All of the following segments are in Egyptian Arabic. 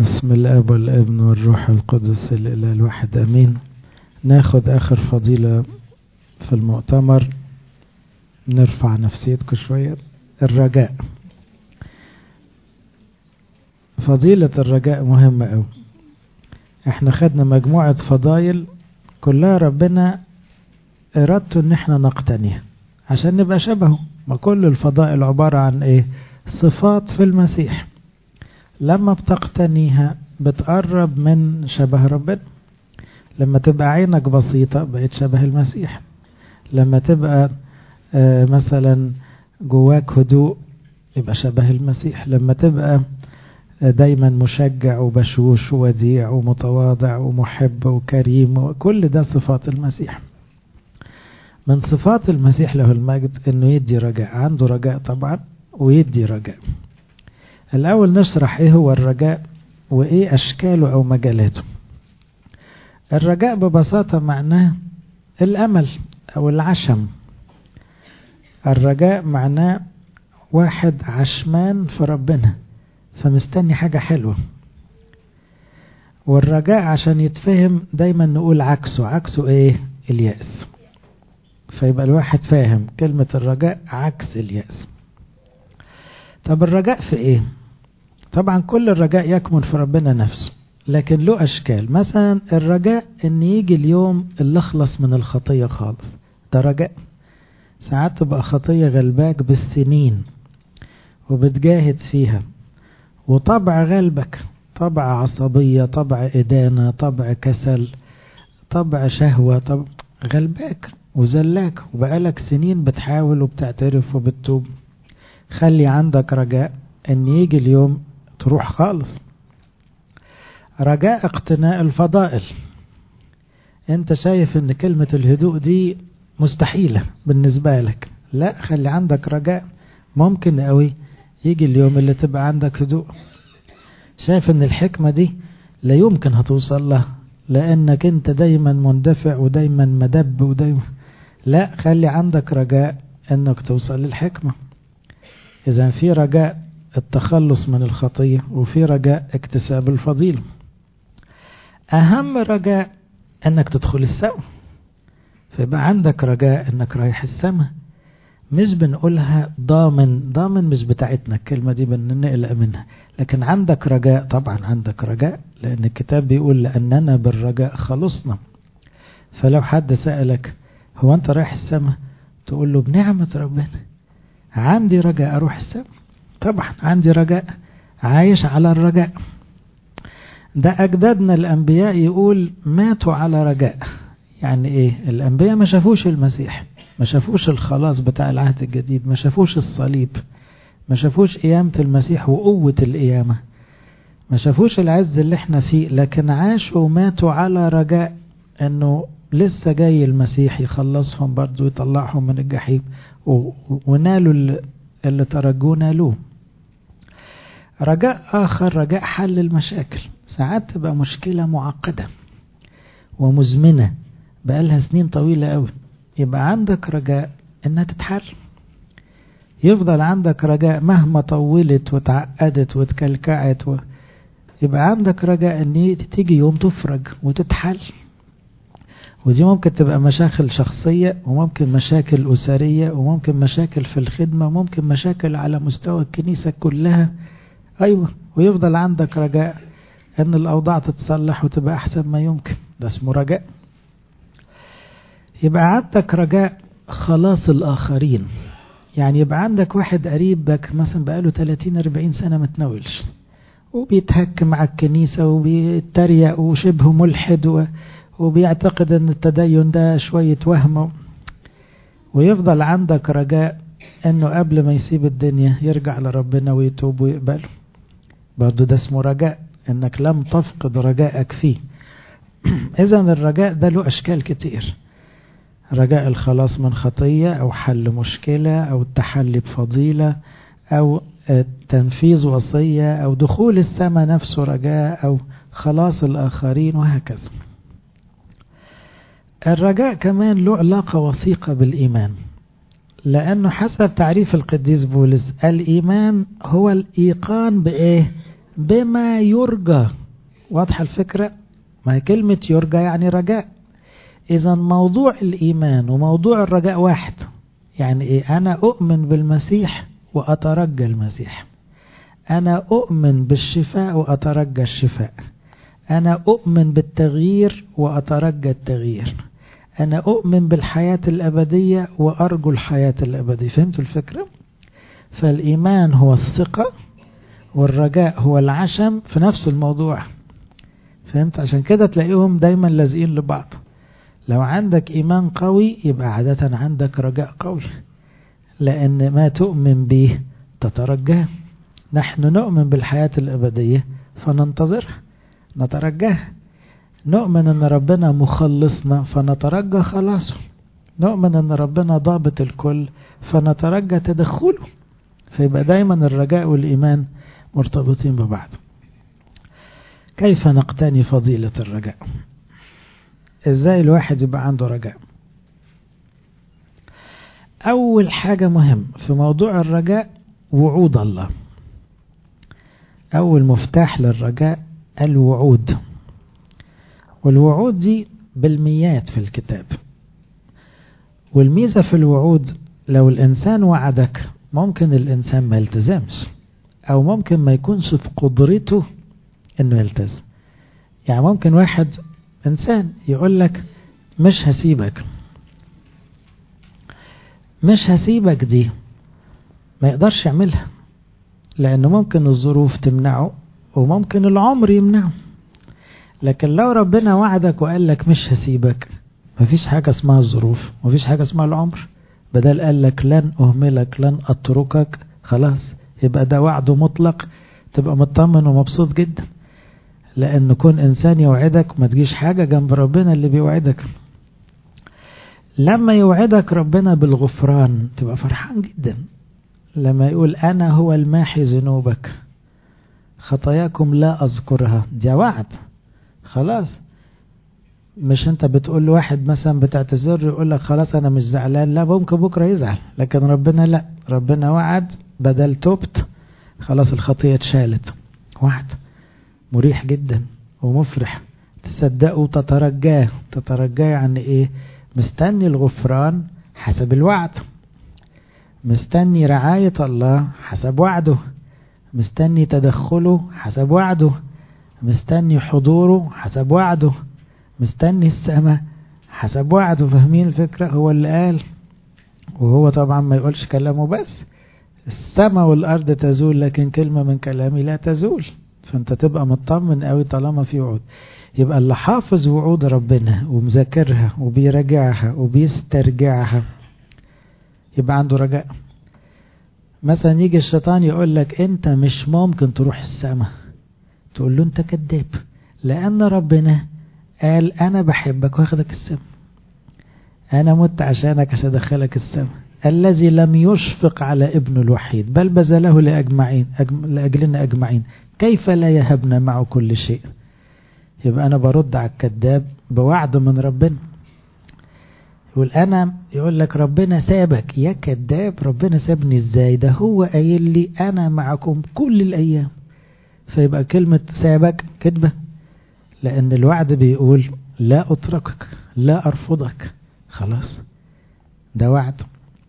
بسم الاب والابن والروح القدس الاله الواحد امين ناخد اخر فضيلة في المؤتمر نرفع نفسيتكم شوية الرجاء فضيلة الرجاء مهمة أوي احنا خدنا مجموعة فضايل كلها ربنا ارادته ان احنا نقتنيها عشان نبقى شبهه ما كل الفضائل عبارة عن ايه صفات في المسيح لما بتقتنيها بتقرب من شبه ربنا لما تبقى عينك بسيطة بقيت شبه المسيح لما تبقى آه مثلا جواك هدوء يبقى شبه المسيح لما تبقى دايما مشجع وبشوش ووديع ومتواضع ومحب وكريم وكل ده صفات المسيح من صفات المسيح له المجد انه يدي رجاء عنده رجاء طبعا ويدي رجاء الاول نشرح ايه هو الرجاء وايه اشكاله او مجالاته الرجاء ببساطة معناه الامل او العشم الرجاء معناه واحد عشمان في ربنا فمستني حاجة حلوة والرجاء عشان يتفهم دايما نقول عكسه عكسه ايه اليأس فيبقى الواحد فاهم كلمة الرجاء عكس اليأس طب الرجاء في ايه طبعا كل الرجاء يكمن في ربنا نفسه لكن له اشكال مثلا الرجاء ان يجي اليوم اللي اخلص من الخطية خالص ده رجاء ساعات تبقى خطية غلباك بالسنين وبتجاهد فيها وطبع غلبك طبع عصبية طبع إدانة طبع كسل طبع شهوة طبع غلباك وزلاك وبقالك سنين بتحاول وبتعترف وبتتوب خلي عندك رجاء ان يجي اليوم تروح خالص رجاء اقتناء الفضائل انت شايف ان كلمة الهدوء دي مستحيلة بالنسبة لك لا خلي عندك رجاء ممكن قوي يجي اليوم اللي تبقى عندك هدوء شايف ان الحكمة دي لا يمكن هتوصل لها لانك انت دايما مندفع ودايما مدب ودايما لا خلي عندك رجاء انك توصل للحكمة اذا في رجاء التخلص من الخطية وفي رجاء اكتساب الفضيلة اهم رجاء انك تدخل السماء فيبقى عندك رجاء انك رايح السماء مش بنقولها ضامن ضامن مش بتاعتنا الكلمة دي بنقلق منها لكن عندك رجاء طبعا عندك رجاء لأن الكتاب بيقول لأننا بالرجاء خلصنا فلو حد سألك هو أنت رايح السماء تقول له بنعمة ربنا عندي رجاء أروح السماء طبعا عندي رجاء عايش على الرجاء ده أجدادنا الأنبياء يقول ماتوا على رجاء يعني إيه الأنبياء ما شافوش المسيح ما شافوش الخلاص بتاع العهد الجديد ما شافوش الصليب ما شافوش قيامة المسيح وقوة القيامة ما شافوش العز اللي احنا فيه لكن عاشوا وماتوا على رجاء انه لسه جاي المسيح يخلصهم برضه ويطلعهم من الجحيم ونالوا اللي, اللي ترجوه نالوه رجاء آخر رجاء حل المشاكل ساعات تبقى مشكلة معقدة ومزمنة بقالها سنين طويلة قوي يبقى عندك رجاء انها تتحل يفضل عندك رجاء مهما طولت وتعقدت وتكلكعت و... يبقى عندك رجاء ان تيجي يوم تفرج وتتحل ودي ممكن تبقى مشاكل شخصية وممكن مشاكل أسرية وممكن مشاكل في الخدمة وممكن مشاكل على مستوى الكنيسة كلها أيوة ويفضل عندك رجاء أن الأوضاع تتصلح وتبقى أحسن ما يمكن ده اسمه رجاء يبقى عندك رجاء خلاص الآخرين يعني يبقى عندك واحد قريبك مثلا بقاله 30-40 سنة ما تناولش وبيتهك مع الكنيسة وبيتريق وشبه ملحد و... وبيعتقد ان التدين ده شوية وهم ويفضل عندك رجاء انه قبل ما يسيب الدنيا يرجع لربنا ويتوب ويقبله برضه ده اسمه رجاء انك لم تفقد رجائك فيه اذا الرجاء ده له اشكال كتير رجاء الخلاص من خطية أو حل مشكلة أو التحلي بفضيلة أو تنفيذ وصية أو دخول السماء نفسه رجاء أو خلاص الآخرين وهكذا الرجاء كمان له علاقة وثيقة بالإيمان لأنه حسب تعريف القديس بولس الإيمان هو الإيقان بإيه بما يرجى واضحة الفكرة ما هي كلمة يرجى يعني رجاء إذا موضوع الإيمان وموضوع الرجاء واحد يعني إيه أنا أؤمن بالمسيح وأترجى المسيح أنا أؤمن بالشفاء وأترجى الشفاء أنا أؤمن بالتغيير وأترجى التغيير أنا أؤمن بالحياة الأبدية وأرجو الحياة الأبدية فهمت الفكرة؟ فالإيمان هو الثقة والرجاء هو العشم في نفس الموضوع فهمت عشان كده تلاقيهم دايما لازقين لبعض لو عندك إيمان قوي يبقى عادة عندك رجاء قوي لأن ما تؤمن به تترجاه نحن نؤمن بالحياة الأبدية فننتظرها نترجاها نؤمن أن ربنا مخلصنا فنترجى خلاصه نؤمن أن ربنا ضابط الكل فنترجى تدخله فيبقى دايما الرجاء والإيمان مرتبطين ببعض كيف نقتني فضيلة الرجاء ازاي الواحد يبقى عنده رجاء اول حاجة مهم في موضوع الرجاء وعود الله اول مفتاح للرجاء الوعود والوعود دي بالميات في الكتاب والميزة في الوعود لو الإنسان وعدك ممكن الإنسان ما يلتزمش أو ممكن ما يكونش في قدرته إنه يلتزم يعني ممكن واحد إنسان يقول لك مش هسيبك مش هسيبك دي ما يقدرش يعملها لأنه ممكن الظروف تمنعه وممكن العمر يمنعه لكن لو ربنا وعدك وقال لك مش هسيبك مفيش حاجة اسمها الظروف مفيش حاجة اسمها العمر بدل قال لك لن أهملك لن أتركك خلاص يبقى ده وعده مطلق تبقى مطمن ومبسوط جدا لأن كون إنسان يوعدك ما تجيش حاجة جنب ربنا اللي بيوعدك لما يوعدك ربنا بالغفران تبقى فرحان جدا لما يقول أنا هو الماحي ذنوبك خطاياكم لا أذكرها دي وعد خلاص مش انت بتقول لواحد مثلا بتعتذر يقول لك خلاص انا مش زعلان لا ممكن بكره يزعل لكن ربنا لا ربنا وعد بدل توبت خلاص الخطيه اتشالت وعد مريح جدا ومفرح تصدقه وتترجاه تترجاه يعني ايه مستني الغفران حسب الوعد مستني رعاية الله حسب وعده مستني تدخله حسب وعده مستني حضوره حسب وعده مستني السماء حسب وعده فاهمين الفكرة هو اللي قال وهو طبعا ما يقولش كلامه بس السماء والأرض تزول لكن كلمة من كلامي لا تزول فانت تبقى مطمن قوي طالما في وعود يبقى اللي حافظ وعود ربنا ومذاكرها وبيراجعها وبيسترجعها يبقى عنده رجاء مثلا يجي الشيطان يقول لك انت مش ممكن تروح السماء تقول له انت كذاب لان ربنا قال انا بحبك واخدك السماء انا مت عشانك عشان ادخلك السماء الذي لم يشفق على ابنه الوحيد بل بذله لأجمعين أجم... لأجلنا أجمعين كيف لا يهبنا معه كل شيء يبقى أنا برد على الكذاب بوعد من ربنا يقول أنا يقول لك ربنا سابك يا كذاب ربنا سابني ازاي ده هو قايل لي أنا معكم كل الأيام فيبقى كلمة سابك كذبة لأن الوعد بيقول لا أتركك لا أرفضك خلاص ده وعد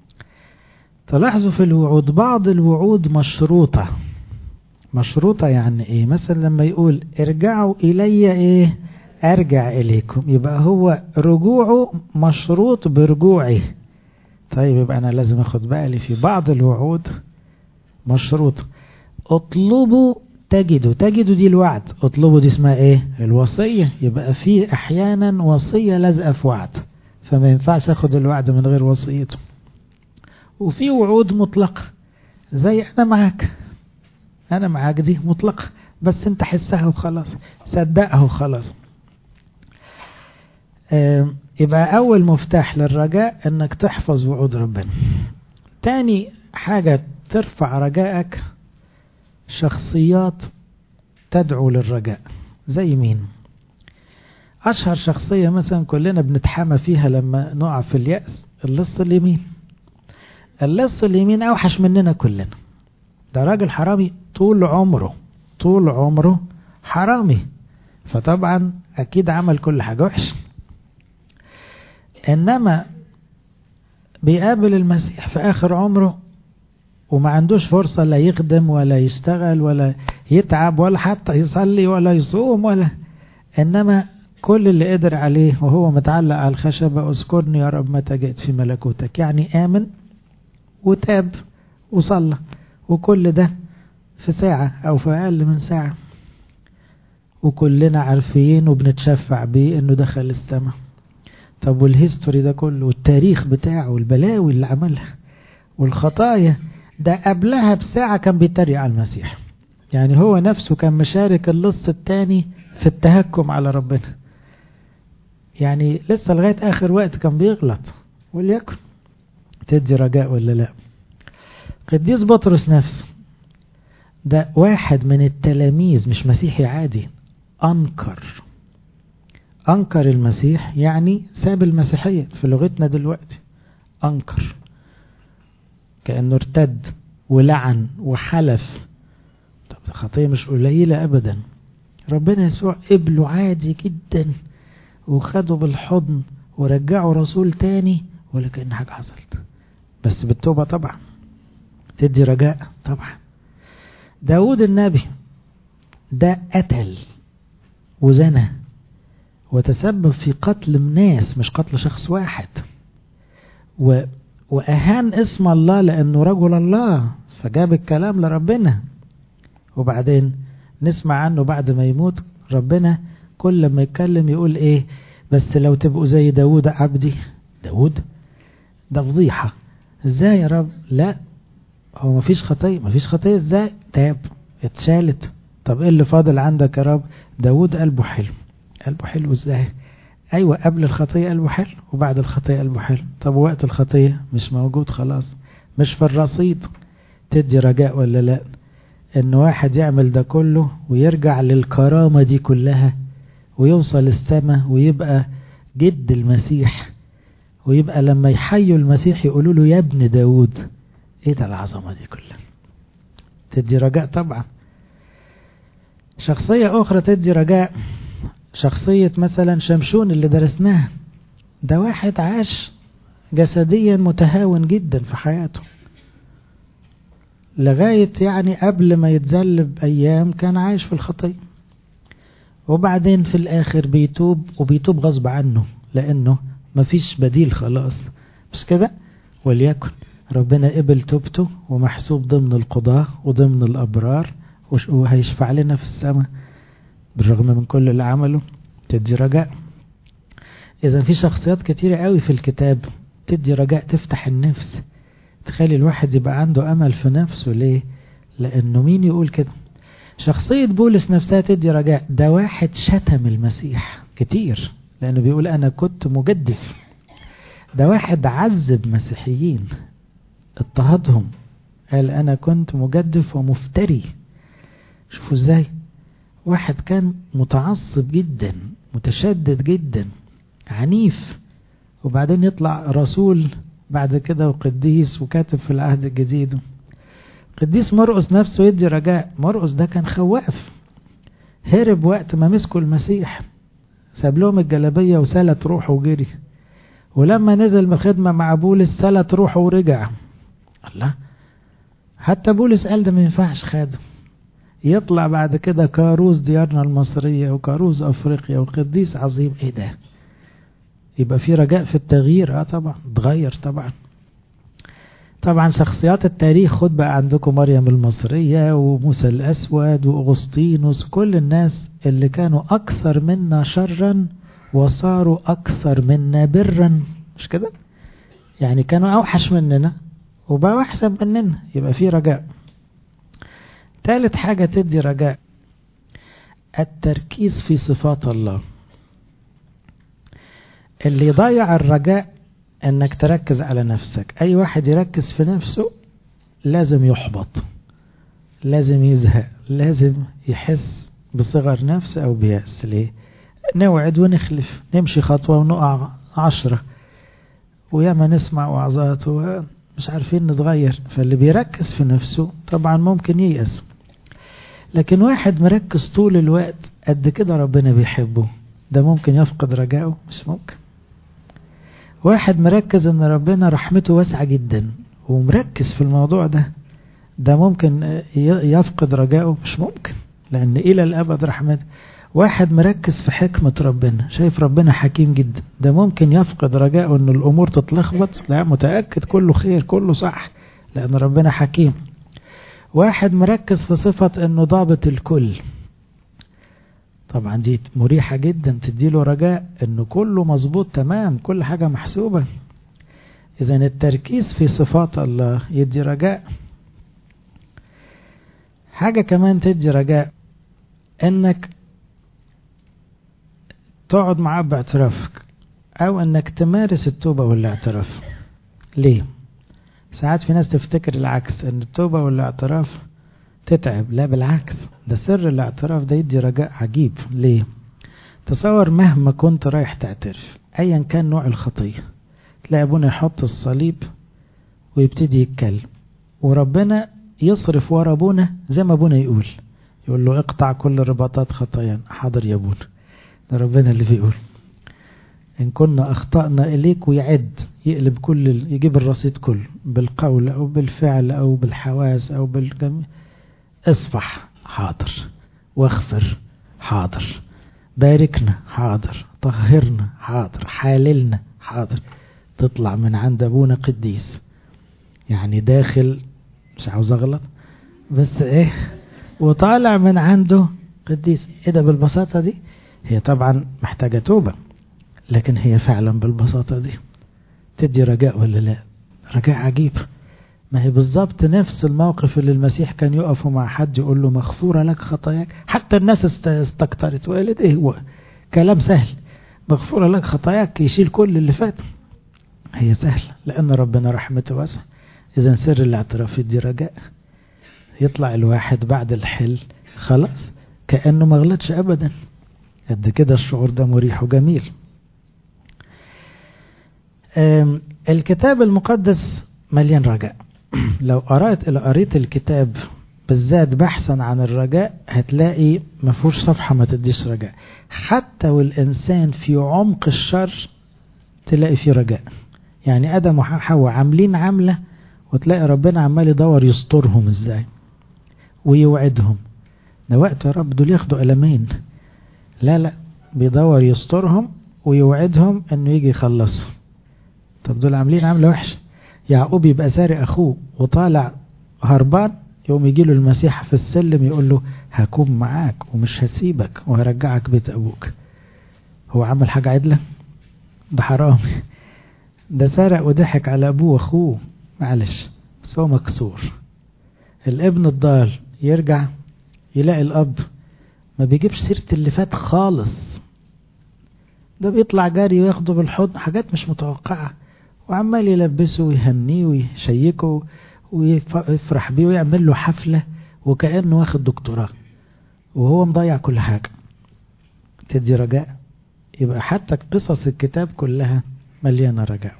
تلاحظوا في الوعود بعض الوعود مشروطة مشروطة يعني ايه مثلا لما يقول ارجعوا الي ايه ارجع اليكم يبقى هو رجوعه مشروط برجوعي طيب يبقى انا لازم اخد بالي في بعض الوعود مشروط اطلبوا تجدوا تجدوا دي الوعد اطلبوا دي اسمها ايه الوصية يبقى في احيانا وصية لازقة في وعد فما ينفعش اخد الوعد من غير وصيته وفي وعود مطلقة زي أنا معاك أنا معاك دي مطلقة بس أنت حسها وخلاص صدقها وخلاص يبقى أول مفتاح للرجاء أنك تحفظ وعود ربنا تاني حاجة ترفع رجائك شخصيات تدعو للرجاء زي مين أشهر شخصية مثلا كلنا بنتحامى فيها لما نقع في اليأس اللص اليمين اللص اليمين اوحش مننا كلنا ده راجل حرامي طول عمره طول عمره حرامي فطبعا أكيد عمل كل حاجة وحشة إنما بيقابل المسيح في آخر عمره وما عندوش فرصة لا يخدم ولا يشتغل ولا يتعب ولا حتى يصلي ولا يصوم ولا إنما كل اللي قدر عليه وهو متعلق على الخشبة اذكرني يا رب متى جئت في ملكوتك يعني آمن وتاب وصلى وكل ده في ساعة أو في أقل من ساعة وكلنا عارفين وبنتشفع بيه إنه دخل السماء طب والهيستوري ده كله والتاريخ بتاعه والبلاوي اللي عملها والخطايا ده قبلها بساعة كان بيتريق على المسيح يعني هو نفسه كان مشارك اللص التاني في التهكم على ربنا يعني لسه لغاية آخر وقت كان بيغلط وليكن تدي رجاء ولا لا قديس بطرس نفسه ده واحد من التلاميذ مش مسيحي عادي أنكر أنكر المسيح يعني ساب المسيحية في لغتنا دلوقتي أنكر كأنه ارتد ولعن وحلف طب خطية مش قليلة أبدا ربنا يسوع قبله عادي جدا وخده بالحضن ورجعه رسول تاني ولا كأن حاجة حصلت بس بالتوبة طبعا تدي رجاء طبعا داود النبي ده قتل وزنى وتسبب في قتل ناس مش قتل شخص واحد و... وأهان اسم الله لأنه رجل الله فجاب الكلام لربنا وبعدين نسمع عنه بعد ما يموت ربنا كل ما يتكلم يقول ايه بس لو تبقوا زي داود عبدي داود ده فضيحة ازاي يا رب لا هو مفيش خطية مفيش خطية ازاي تاب اتشالت طب ايه اللي فاضل عندك يا رب داود قلبه حلو قلبه حلو ازاي ايوه قبل الخطية قلبه حلو وبعد الخطية قلبه حلو طب وقت الخطية مش موجود خلاص مش في الرصيد تدي رجاء ولا لا ان واحد يعمل ده كله ويرجع للكرامة دي كلها ويوصل السماء ويبقى جد المسيح ويبقى لما يحيوا المسيح يقولوا له يا ابن داود ايه ده العظمة دي كلها تدي رجاء طبعا شخصية اخرى تدي رجاء شخصية مثلا شمشون اللي درسناها ده واحد عاش جسديا متهاون جدا في حياته لغاية يعني قبل ما يتذلب أيام كان عايش في الخطية وبعدين في الآخر بيتوب وبيتوب غصب عنه لأنه مفيش بديل خلاص مش كده وليكن ربنا قبل توبته ومحسوب ضمن القضاة وضمن الأبرار وهيشفع لنا في السماء بالرغم من كل اللي عمله تدي رجاء إذا في شخصيات كتيرة قوي في الكتاب تدي رجاء تفتح النفس تخلي الواحد يبقى عنده أمل في نفسه ليه لأنه مين يقول كده شخصية بولس نفسها تدي رجاء ده واحد شتم المسيح كتير لأنه بيقول أنا كنت مجدف ده واحد عذب مسيحيين اضطهدهم قال أنا كنت مجدف ومفتري شوفوا ازاي واحد كان متعصب جدا متشدد جدا عنيف وبعدين يطلع رسول بعد كده وقديس وكاتب في العهد الجديد قديس مرقس نفسه يدي رجاء مرقس ده كان خواف هرب وقت ما مسكوا المسيح ساب لهم الجلابية وسلت روحه وجري ولما نزل بخدمة مع بولس سلت روحه ورجع الله حتى بولس قال ده ما ينفعش خادم يطلع بعد كده كاروز ديارنا المصرية وكاروز أفريقيا وقديس عظيم ايه ده يبقى في رجاء في التغيير اه طبعا اتغير طبعا طبعا شخصيات التاريخ خد بقى عندكم مريم المصرية وموسى الأسود وأغسطينوس كل الناس اللي كانوا أكثر منا شرا وصاروا أكثر منا برا مش كده يعني كانوا أوحش مننا وبقوا أحسن مننا يبقى في رجاء ثالث حاجة تدي رجاء التركيز في صفات الله اللي يضيع الرجاء انك تركز على نفسك اي واحد يركز في نفسه لازم يحبط لازم يزهق لازم يحس بصغر نفس او بيأس ليه نوعد ونخلف نمشي خطوة ونقع عشرة وياما نسمع وعظات ومش عارفين نتغير فاللي بيركز في نفسه طبعا ممكن ييأس لكن واحد مركز طول الوقت قد كده ربنا بيحبه ده ممكن يفقد رجائه مش ممكن واحد مركز ان ربنا رحمته واسعة جدا ومركز في الموضوع ده ده ممكن يفقد رجائه مش ممكن لان الى الابد رحمته واحد مركز في حكمة ربنا شايف ربنا حكيم جدا ده ممكن يفقد رجائه ان الامور تتلخبط لا متأكد كله خير كله صح لان ربنا حكيم واحد مركز في صفة انه ضابط الكل طبعا دي مريحة جدا تديله رجاء انه كله مظبوط تمام كل حاجة محسوبة اذا التركيز في صفات الله يدي رجاء حاجة كمان تدي رجاء انك تقعد معاه باعترافك او انك تمارس التوبة والاعتراف ليه ساعات في ناس تفتكر العكس ان التوبة والاعتراف تتعب لا بالعكس ده سر الاعتراف ده يدي رجاء عجيب ليه تصور مهما كنت رايح تعترف ايا كان نوع الخطية تلاقي ابونا يحط الصليب ويبتدي يتكلم وربنا يصرف ورا ابونا زي ما ابونا يقول يقول له اقطع كل رباطات خطايا حاضر يا ابونا ده ربنا اللي بيقول إن كنا أخطأنا إليك ويعد يقلب كل يجيب الرصيد كله بالقول أو بالفعل أو بالحواس أو بالجميع اصفح حاضر واغفر حاضر باركنا حاضر طهرنا حاضر حاللنا حاضر تطلع من عند أبونا قديس يعني داخل مش عاوز أغلط بس إيه وطالع من عنده قديس إيه ده بالبساطة دي هي طبعا محتاجة توبة لكن هي فعلا بالبساطة دي تدي رجاء ولا لا رجاء عجيب ما هي بالظبط نفس الموقف اللي المسيح كان يقف مع حد يقول له مغفورة لك خطاياك حتى الناس استكترت وقالت ايه هو كلام سهل مغفورة لك خطاياك يشيل كل اللي فات هي سهلة لأن ربنا رحمته واسعة إذا سر الاعتراف يدي رجاء يطلع الواحد بعد الحل خلاص كأنه ما غلطش أبدا قد كده الشعور ده مريح وجميل الكتاب المقدس مليان رجاء لو قرأت إلى قريت الكتاب بالذات بحثا عن الرجاء هتلاقي ما فيهوش صفحة ما تديش رجاء حتى والإنسان في عمق الشر تلاقي فيه رجاء يعني آدم وحواء عاملين عاملة وتلاقي ربنا عمال يدور يسترهم ازاي ويوعدهم ده وقت يا رب دول ياخدوا ألمين لا لا بيدور يسترهم ويوعدهم انه يجي يخلصهم طب دول عاملين عامله وحشه يعقوب يبقى سارق اخوه وطالع هربان يوم يجي له المسيح في السلم يقول له هكون معاك ومش هسيبك وهرجعك بيت ابوك هو عمل حاجه عدله ده حرام ده سرق وضحك على ابوه واخوه معلش بس هو مكسور الابن الضال يرجع يلاقي الاب ما بيجيبش سيرة اللي فات خالص ده بيطلع جاري وياخده بالحضن حاجات مش متوقعة وعمال يلبسه ويهنيه ويشيكه ويفرح بيه ويعمل له حفلة وكأنه واخد دكتوراه وهو مضيع كل حاجة تدي رجاء يبقى حتى قصص الكتاب كلها مليانة رجاء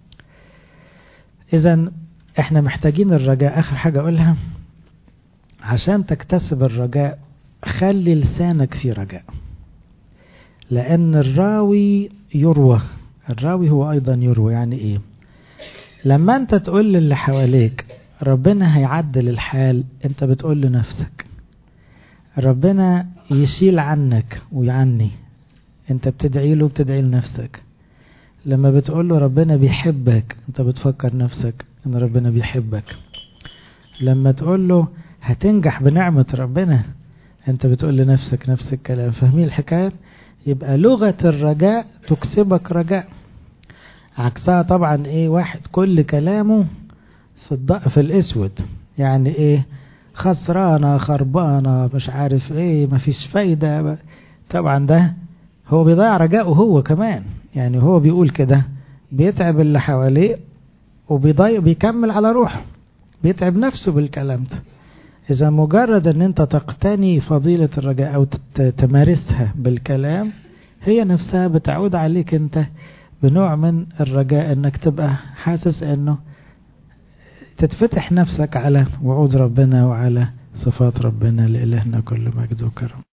إذا احنا محتاجين الرجاء آخر حاجة أقولها عشان تكتسب الرجاء خلي لسانك في رجاء لأن الراوي يروى الراوي هو أيضا يروى يعني إيه لما أنت تقول للي حواليك ربنا هيعدل الحال أنت بتقول لنفسك ربنا يشيل عنك ويعني أنت بتدعي له بتدعي لنفسك لما بتقول له ربنا بيحبك أنت بتفكر نفسك أن ربنا بيحبك لما تقول له هتنجح بنعمة ربنا أنت بتقول لنفسك نفس الكلام فاهمين الحكاية يبقى لغة الرجاء تكسبك رجاء عكسها طبعا ايه واحد كل كلامه في الض... في الاسود يعني ايه خسرانة خربانة مش عارف ايه مفيش فايدة طبعا ده هو بيضيع رجاءه هو كمان يعني هو بيقول كده بيتعب اللي حواليه وبيضيع بيكمل على روحه بيتعب نفسه بالكلام ده إذا مجرد أن أنت تقتني فضيلة الرجاء أو تمارسها بالكلام هي نفسها بتعود عليك أنت بنوع من الرجاء أنك تبقى حاسس أنه تتفتح نفسك على وعود ربنا وعلى صفات ربنا لإلهنا كل مجد وكرم